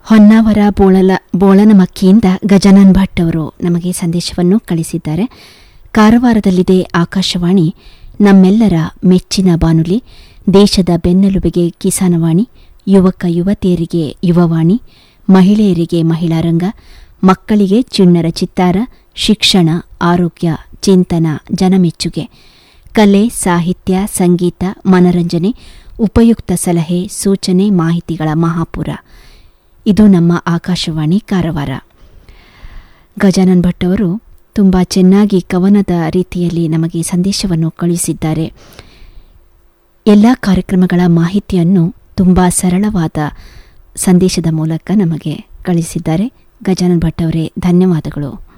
ಹೊನ್ನಾವರ ಬೋಳಲ ಬೋಳನಮಕ್ಕಿಯಿಂದ ಗಜಾನನ್ ಭಟ್ ಅವರು ನಮಗೆ ಸಂದೇಶವನ್ನು ಕಳಿಸಿದ್ದಾರೆ ಕಾರವಾರದಲ್ಲಿದೆ ಆಕಾಶವಾಣಿ ನಮ್ಮೆಲ್ಲರ ಮೆಚ್ಚಿನ ಬಾನುಲಿ ದೇಶದ ಬೆನ್ನೆಲುಬಿಗೆ ಕಿಸಾನವಾಣಿ ಯುವಕ ಯುವತಿಯರಿಗೆ ಯುವವಾಣಿ ಮಹಿಳೆಯರಿಗೆ ಮಹಿಳಾ ರಂಗ ಮಕ್ಕಳಿಗೆ ಚಿಣ್ಣರ ಚಿತ್ತಾರ ಶಿಕ್ಷಣ ಆರೋಗ್ಯ ಚಿಂತನ ಜನಮೆಚ್ಚುಗೆ ಕಲೆ ಸಾಹಿತ್ಯ ಸಂಗೀತ ಮನರಂಜನೆ ಉಪಯುಕ್ತ ಸಲಹೆ ಸೂಚನೆ ಮಾಹಿತಿಗಳ ಮಹಾಪುರ ಇದು ನಮ್ಮ ಆಕಾಶವಾಣಿ ಕಾರವಾರ ಗಜಾನನ್ ಭಟ್ ಅವರು ತುಂಬ ಚೆನ್ನಾಗಿ ಕವನದ ರೀತಿಯಲ್ಲಿ ನಮಗೆ ಸಂದೇಶವನ್ನು ಕಳುಹಿಸಿದ್ದಾರೆ ಎಲ್ಲ ಕಾರ್ಯಕ್ರಮಗಳ ಮಾಹಿತಿಯನ್ನು ತುಂಬ ಸರಳವಾದ ಸಂದೇಶದ ಮೂಲಕ ನಮಗೆ ಕಳಿಸಿದ್ದಾರೆ ಗಜಾನನ್ ಭಟ್ ಅವರೇ ಧನ್ಯವಾದಗಳು